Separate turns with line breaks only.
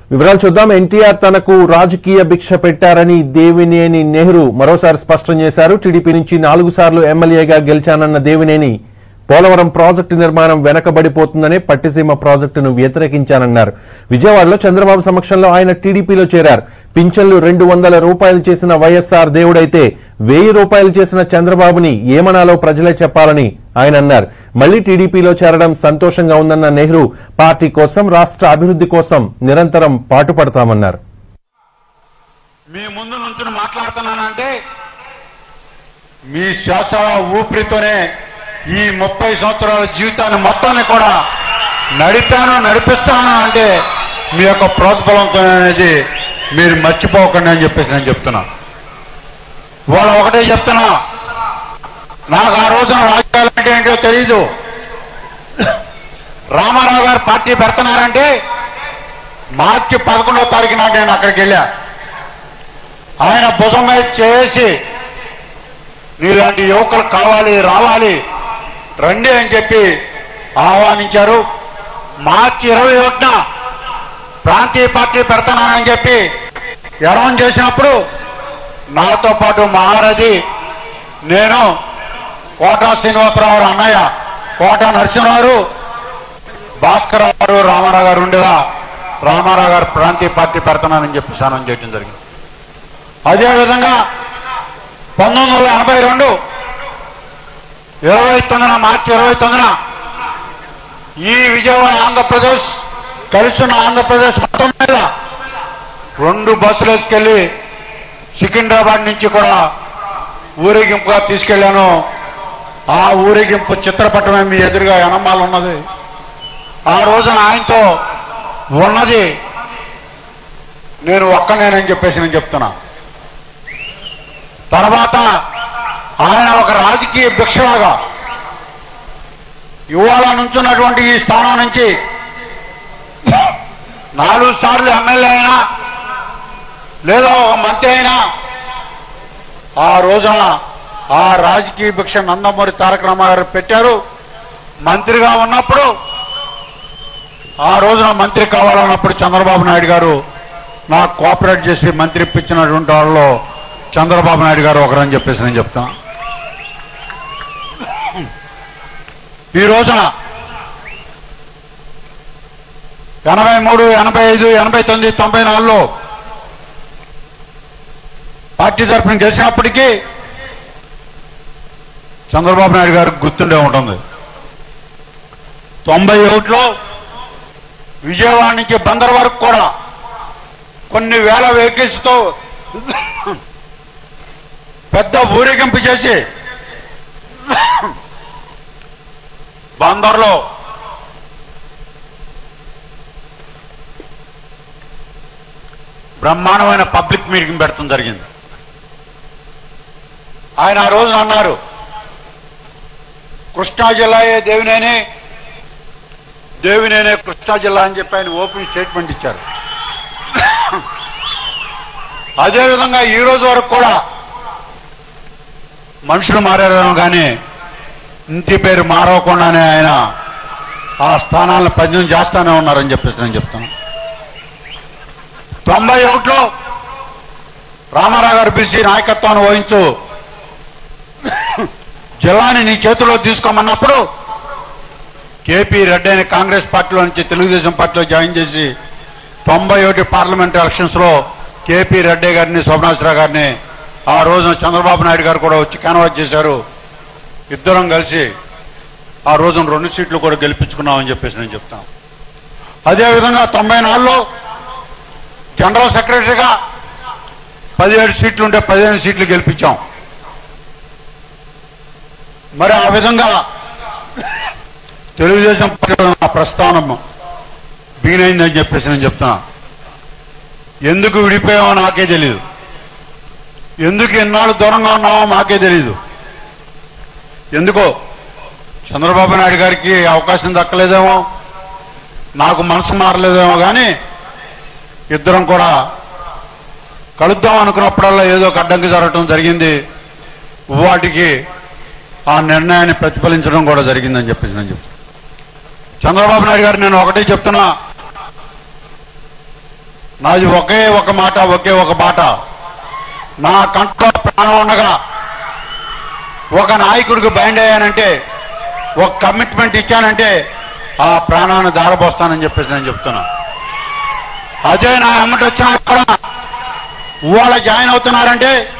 వివరాలు చూద్దాం ఎన్టీఆర్ తనకు రాజకీయ భిక్ష పెట్టారని దేవినేని నెహ్రూ మరోసారి స్పష్టం చేశారు టీడీపీ నుంచి నాలుగు సార్లు ఎమ్మెల్యేగా గెలిచానన్న దేవినేని పోలవరం ప్రాజెక్టు నిర్మాణం వెనకబడిపోతుందనే పట్టిసీమ ప్రాజెక్టును వ్యతిరేకించానన్నారు విజయవాడలో చంద్రబాబు సమక్షంలో ఆయన టీడీపీలో చేరారు పింఛన్లు రెండు వందల రూపాయలు చేసిన వైఎస్ఆర్ దేవుడైతే వెయ్యి రూపాయలు చేసిన చంద్రబాబుని ఏమనాలో ప్రజలే చెప్పాలని ఆయన అన్నారు మళ్లీ టీడీపీలో చేరడం సంతోషంగా ఉందన్న నెహ్రూ పార్టీ కోసం రాష్ట్ర అభివృద్ధి కోసం నిరంతరం పాటుపడతామన్నారు
మీ ముందు నుంచి మాట్లాడుతున్నానంటే మీ శ్వాస ఊపిరితోనే ఈ ముప్పై సంవత్సరాల జీవితాన్ని మొత్తాన్ని కూడా నడిపాను నడిపిస్తాను అంటే మీ యొక్క ప్రోత్బలంతో అనేది మీరు మర్చిపోకండి అని చెప్పేసి నేను చెప్తున్నా వాళ్ళు ఒకటే చెప్తున్నా నాకు ఆ రోజున రాజకీయాలు అంటే ఏంటో తెలీదు రామారావు గారు పార్టీ పెడుతున్నారంటే మార్చి పదకొండో తారీఖు నాడు నేను అక్కడికి వెళ్ళా ఆయన భుజం మీద చేసి నీలాంటి యువకులు కావాలి రావాలి రండి అని చెప్పి ఆహ్వానించారు మార్చి ఇరవై ఒకటిన ప్రాంతీయ పార్టీ పెడతానని చెప్పి ఎరవం చేసినప్పుడు నాతో పాటు మహారథి నేను కోటా శ్రీనివాసరావు గారు అన్నయ్య కోట నరసింహారావు భాస్కర్ గారు రామారావు గారు ఉండేలా రామారావు గారు ప్రాంతీయ పార్టీ పెడతానని చెప్పి స్నానం చేయడం జరిగింది అదేవిధంగా పంతొమ్మిది వందల ఎనభై రెండు ఇరవై తొమ్మిదిన మార్చి ఇరవై తొమ్మిదిన ఈ విజయవాడ ఆంధ్రప్రదేశ్ కలిసిన ఆంధ్రప్రదేశ్ మొత్తం మీద రెండు బస్సులు వేసుకెళ్లి సికింద్రాబాద్ నుంచి కూడా ఊరేగింపుగా తీసుకెళ్లాను ఆ ఊరేగింపు చిత్రపటమే మీ ఎదురుగా ఎనమాలు ఉన్నది ఆ రోజున ఆయనతో ఉన్నది నేను ఒక్కనేనని చెప్పేసి నేను చెప్తున్నా తర్వాత ఆయన ఒక రాజకీయ భిక్షలాగా ఇవాళ నుంచున్నటువంటి ఈ స్థానం నుంచి నాలుగు సార్లు ఎమ్మెల్యే అయినా లేదా ఒక మంత్రి అయినా ఆ రోజున ఆ రాజకీయ భిక్ష నందమూరి తారక రామారావు పెట్టారు మంత్రిగా ఉన్నప్పుడు ఆ రోజున మంత్రి కావాలన్నప్పుడు చంద్రబాబు నాయుడు గారు నాకు కోఆపరేట్ చేసి మంత్రి ఇప్పించినటువంటి వాళ్ళలో చంద్రబాబు నాయుడు గారు ఒకరని చెప్పేసి నేను చెప్తాను ఈ రోజున ఎనభై మూడు ఎనభై ఐదు ఎనభై తొమ్మిది తొంభై నాలుగులో పార్టీ తరఫున గెలిచినప్పటికీ చంద్రబాబు నాయుడు గారికి గుర్తుండే ఉంటుంది తొంభై ఒకటిలో విజయవాడ నుంచి బందర్ వరకు కూడా కొన్ని వేల వెహికల్స్ తో పెద్ద ఊరేగింపు చేసి బందర్లో బ్రహ్మాండమైన పబ్లిక్ మీటింగ్ పెడతాం జరిగింది ఆయన ఆ రోజున అన్నారు కృష్ణా జిల్లాయే దేవినేని దేవినేనే కృష్ణా జిల్లా అని చెప్పి ఆయన ఓపెన్ స్టేట్మెంట్ ఇచ్చారు అదేవిధంగా ఈ రోజు వరకు కూడా మనుషులు మారారేమో కానీ ఇంటి పేరు మారవకుండానే ఆయన ఆ స్థానాలను పద్యం చేస్తానే ఉన్నారని చెప్పేసి నేను చెప్తాను తొంభై ఒకటిలో రామారావు గారు పిలిచి నాయకత్వాన్ని వహించు జిల్లాని నీ చేతిలో తీసుకోమన్నప్పుడు కేపీ రెడ్డి అని కాంగ్రెస్ పార్టీలో నుంచి తెలుగుదేశం పార్టీలో జాయిన్ చేసి తొంభై ఒకటి పార్లమెంట్ ఎలక్షన్స్ లో కేపీ రెడ్డి గారిని శోభనాథరావు గారిని ఆ రోజున చంద్రబాబు నాయుడు గారు కూడా వచ్చి కాన్వాట్ చేశారు ఇద్దరం కలిసి ఆ రోజున రెండు సీట్లు కూడా గెలిపించుకున్నామని చెప్పేసి నేను చెప్తాను అదేవిధంగా తొంభై నాలుగులో జనరల్ సెక్రటరీగా పదిహేడు సీట్లు ఉంటే పదిహేను సీట్లు గెలిపించాం మరి ఆ విధంగా తెలుగుదేశం పార్టీలో నా ప్రస్థానం బీనైందని చెప్పేసి నేను చెప్తున్నా ఎందుకు విడిపోయామో నాకే తెలియదు ఎందుకు ఎన్నాళ్ళు దూరంగా ఉన్నామో మాకే తెలియదు ఎందుకో చంద్రబాబు నాయుడు గారికి అవకాశం దక్కలేదేమో నాకు మనసు మారలేదేమో కానీ ఇద్దరం కూడా కలుద్దాం అనుకున్నప్పుడల్లా ఏదో ఒక అడ్డంకి జరగటం జరిగింది వాటికి ఆ నిర్ణయాన్ని ప్రతిఫలించడం కూడా జరిగిందని చెప్పేసి నేను చెప్తాను చంద్రబాబు నాయుడు గారు నేను ఒకటే చెప్తున్నా నాది ఒకే ఒక మాట ఒకే ఒక మాట నా కంట్లో ప్రాణం ఉండగా ఒక నాయకుడికి బైండ్ అయ్యానంటే ఒక కమిట్మెంట్ ఇచ్చానంటే ఆ ప్రాణాన్ని దారపోస్తానని చెప్పేసి నేను చెప్తున్నా అదే నా అమ్మటి వచ్చిన కూడా ఇవాళ జాయిన్ అవుతున్నారంటే